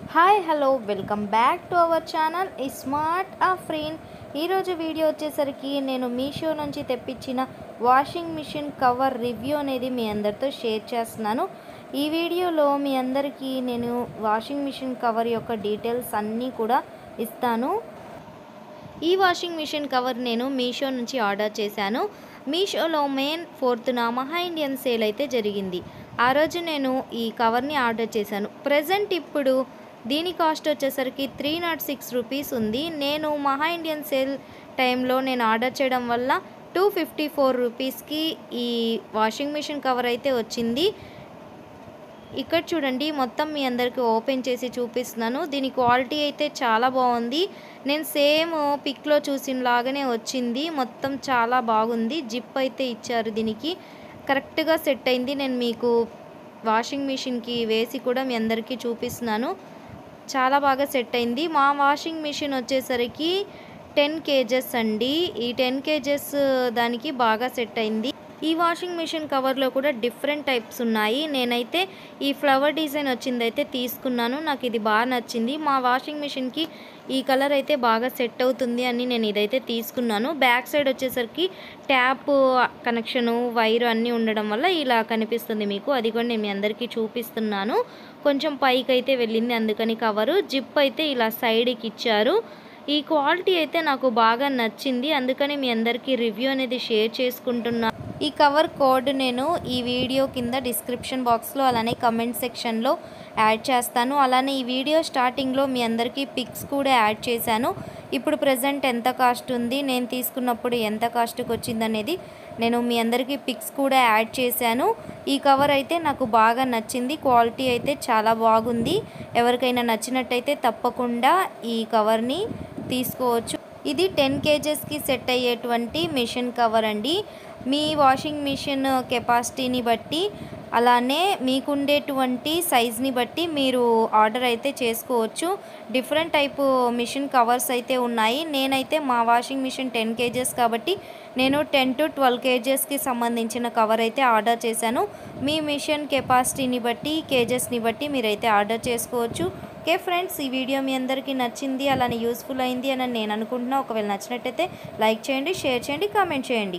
hi hello welcome back to our channel smart Afreen ఈరోజు video వచ్చేసరికి నేను మీషో నుంచి తెప్పించిన వాషింగ్ మిషన్ కవర్ రివ్యూ అనేది మీ అందరితో షేర్ చేస్తున్నాను ఈ వీడియోలో మీ అందరికీ నేను వాషింగ్ మిషన్ కవర్ యొక్క డీటెయిల్స్ అన్నీ కూడా ఇస్తాను ఈ వాషింగ్ మిషన్ కవర్ నేను మీషో నుంచి ఆర్డర్ చేశాను మీషోలో మెయిన్ ఫోర్త్న మహా ఇండియన్ సేల్ అయితే జరిగింది ఆ రోజు నేను ఈ కవర్ని ఆర్డర్ చేశాను ప్రజెంట్ ఇప్పుడు దీని కాస్ట్ వచ్చేసరికి త్రీ నాట్ సిక్స్ రూపీస్ ఉంది నేను మహా ఇండియన్ సేల్ టైంలో నేను ఆర్డర్ చేయడం వల్ల టూ ఫిఫ్టీ ఫోర్ రూపీస్కి ఈ వాషింగ్ మిషన్ కవర్ అయితే వచ్చింది ఇక్కడ చూడండి మొత్తం మీ అందరికి ఓపెన్ చేసి చూపిస్తున్నాను దీని క్వాలిటీ అయితే చాలా బాగుంది నేను సేమ్ పిక్లో చూసిన లాగానే వచ్చింది మొత్తం చాలా బాగుంది జిప్ అయితే ఇచ్చారు దీనికి కరెక్ట్గా సెట్ అయింది నేను మీకు వాషింగ్ మిషన్కి వేసి కూడా మీ అందరికీ చూపిస్తున్నాను చాలా బాగా సెట్ అయింది మా వాషింగ్ మిషన్ వచ్చేసరికి టెన్ కేజెస్ అండి ఈ టెన్ కేజెస్ దానికి బాగా సెట్ అయింది ఈ వాషింగ్ మిషన్ కవర్లో కూడా డిఫరెంట్ టైప్స్ ఉన్నాయి నేనైతే ఈ ఫ్లవర్ డిజైన్ వచ్చింది అయితే తీసుకున్నాను నాకు ఇది బాగా నచ్చింది మా వాషింగ్ మిషన్కి ఈ కలర్ అయితే బాగా సెట్ అవుతుంది అని నేను ఇదైతే తీసుకున్నాను బ్యాక్ సైడ్ వచ్చేసరికి ట్యాప్ కనెక్షను వైర్ అన్నీ ఉండడం వల్ల ఇలా కనిపిస్తుంది మీకు అది కూడా నేను మీ అందరికీ చూపిస్తున్నాను కొంచెం పైకి అయితే వెళ్ళింది అందుకని కవరు జిప్ అయితే ఇలా సైడ్కి ఇచ్చారు ఈ క్వాలిటీ అయితే నాకు బాగా నచ్చింది అందుకని మీ అందరికీ రివ్యూ అనేది షేర్ చేసుకుంటున్నాను ఈ కవర్ కోడ్ నేను ఈ వీడియో కింద డిస్క్రిప్షన్ బాక్స్లో అలానే కమెంట్ సెక్షన్లో యాడ్ చేస్తాను అలానే ఈ వీడియో స్టార్టింగ్లో మీ అందరికీ పిక్స్ కూడా యాడ్ చేశాను ఇప్పుడు ప్రజెంట్ ఎంత కాస్ట్ ఉంది నేను తీసుకున్నప్పుడు ఎంత కాస్ట్కి వచ్చిందనేది నేను మీ అందరికీ పిక్స్ కూడా యాడ్ చేశాను ఈ కవర్ అయితే నాకు బాగా నచ్చింది క్వాలిటీ అయితే చాలా బాగుంది ఎవరికైనా నచ్చినట్టయితే తప్పకుండా ఈ కవర్ని తీసుకోవచ్చు ఇది టెన్ కేజెస్కి సెట్ అయ్యేటువంటి మిషన్ కవర్ అండి మీ వాషింగ్ మిషన్ కెపాసిటీని బట్టి అలానే మీకుండేటువంటి సైజ్ని బట్టి మీరు ఆర్డర్ అయితే చేసుకోవచ్చు డిఫరెంట్ టైపు మిషన్ కవర్స్ అయితే ఉన్నాయి నేనైతే మా వాషింగ్ మిషన్ టెన్ కేజెస్ కాబట్టి నేను టెన్ టు ట్వెల్వ్ కేజెస్కి సంబంధించిన కవర్ అయితే ఆర్డర్ చేశాను మీ మిషన్ కెపాసిటీని బట్టి కేజెస్ని బట్టి మీరైతే ఆర్డర్ చేసుకోవచ్చు ఓకే ఫ్రెండ్స్ ఈ వీడియో మీ అందరికీ నచ్చింది అలానే యూస్ఫుల్ అయింది అని నేను అనుకుంటున్నా ఒకవేళ నచ్చినట్టయితే లైక్ చేయండి షేర్ చేయండి కామెంట్ చేయండి